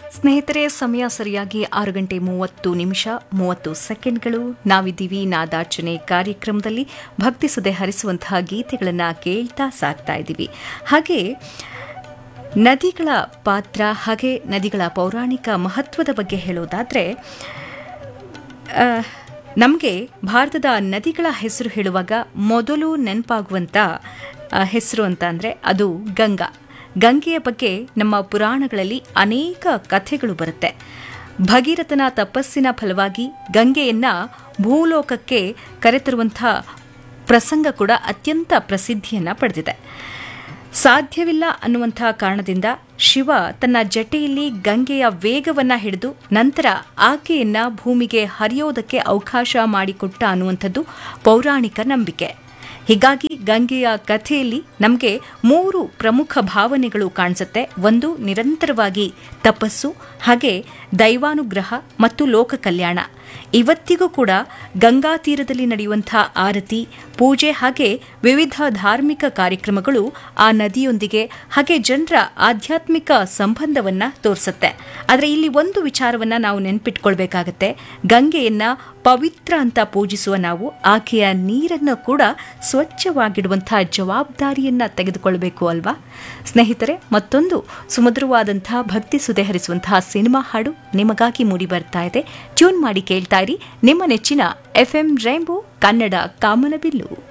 ಸ್ನೇಹಿತರೆ ಸಮಯ ಸರಿಯಾಗಿ ಆರು ಗಂಟೆ ಮೂವತ್ತು ನಿಮಿಷ ಮೂವತ್ತು ಸೆಕೆಂಡ್ಗಳು ನಾವಿದ್ದೀವಿ ನಾದಾರ್ಚನೆ ಕಾರ್ಯಕ್ರಮದಲ್ಲಿ ಭಕ್ತಿ ಸುದೆ ಹರಿಸುವಂತಹ ಗೀತೆಗಳನ್ನು ಕೇಳ್ತಾ ಸಾಕ್ತಾ ಇದ್ದೀವಿ ಹಾಗೆ ನದಿಗಳ ಪಾತ್ರ ಹಾಗೆ ನದಿಗಳ ಪೌರಾಣಿಕ ಮಹತ್ವದ ಬಗ್ಗೆ ಹೇಳೋದಾದರೆ ನಮಗೆ ಭಾರತದ ನದಿಗಳ ಹೆಸರು ಹೇಳುವಾಗ ಮೊದಲು ನೆನಪಾಗುವಂಥ ಹೆಸರು ಅಂತ ಅಂದರೆ ಅದು ಗಂಗಾ ಗಂಗೆಯ ಬಗ್ಗೆ ನಮ್ಮ ಪುರಾಣಗಳಲ್ಲಿ ಅನೇಕ ಕಥೆಗಳು ಬರುತ್ತೆ ಭಗೀರಥನ ತಪಸ್ಸಿನ ಫಲವಾಗಿ ಗಂಗೆಯನ್ನ ಭೂಲೋಕಕ್ಕೆ ಕರೆತರುವಂಥ ಪ್ರಸಂಗ ಕೂಡ ಅತ್ಯಂತ ಪ್ರಸಿದ್ಧಿಯನ್ನು ಪಡೆದಿದೆ ಸಾಧ್ಯವಿಲ್ಲ ಅನ್ನುವಂಥ ಕಾರಣದಿಂದ ಶಿವ ತನ್ನ ಜಟೆಯಲ್ಲಿ ಗಂಗೆಯ ವೇಗವನ್ನ ಹಿಡಿದು ನಂತರ ಆಕೆಯನ್ನ ಭೂಮಿಗೆ ಹರಿಯೋದಕ್ಕೆ ಅವಕಾಶ ಮಾಡಿಕೊಟ್ಟ ಅನ್ನುವಂಥದ್ದು ಪೌರಾಣಿಕ ನಂಬಿಕೆ ಹೀಗಾಗಿ ಗಂಗೆಯ ಕಥೆಯಲ್ಲಿ ನಮಗೆ ಮೂರು ಪ್ರಮುಖ ಭಾವನೆಗಳು ಕಾಣಿಸುತ್ತೆ ಒಂದು ನಿರಂತರವಾಗಿ ತಪಸ್ಸು ಹಾಗೆ ದೈವಾನುಗ್ರಹ ಮತ್ತು ಲೋಕ ಕಲ್ಯಾಣ ಇವತ್ತಿಗೂ ಕೂಡ ಗಂಗಾ ತೀರದಲ್ಲಿ ನಡೆಯುವಂಥ ಆರತಿ ಪೂಜೆ ಹಾಗೆ ವಿವಿಧ ಧಾರ್ಮಿಕ ಕಾರ್ಯಕ್ರಮಗಳು ಆ ನದಿಯೊಂದಿಗೆ ಹಾಗೆ ಜನರ ಆಧ್ಯಾತ್ಮಿಕ ಸಂಬಂಧವನ್ನ ತೋರಿಸುತ್ತೆ ಆದರೆ ಇಲ್ಲಿ ಒಂದು ವಿಚಾರವನ್ನ ನಾವು ನೆನ್ಪಿಟ್ಕೊಳ್ಬೇಕಾಗತ್ತೆ ಗಂಗೆಯನ್ನ ಪವಿತ್ರ ಅಂತ ಪೂಜಿಸುವ ನಾವು ಆಕೆಯ ನೀರನ್ನು ಕೂಡ ಸ್ವಚ್ಛವಾಗಿಡುವಂಥ ಜವಾಬ್ದಾರಿಯನ್ನ ತೆಗೆದುಕೊಳ್ಬೇಕು ಅಲ್ವಾ ಸ್ನೇಹಿತರೆ ಮತ್ತೊಂದು ಸುಮಧುರವಾದಂಥ ಭಕ್ತಿ ಸುದೆ ಹರಿಸುವಂತಹ ಸಿನಿಮಾ ಹಾಡು ನಿಮಗಾಗಿ ಮೂಡಿ ಬರ್ತಾ ಇದೆ ಟ್ಯೂನ್ ಮಾಡಿ ಕೇಳ್ತಾ ಇರಿ ನಿಮ್ಮ ನೆಚ್ಚಿನ ಎಫ್ಎಂ ರೈಂಬೋ ಕನ್ನಡ ಕಾಮನಬಿಲ್ಲು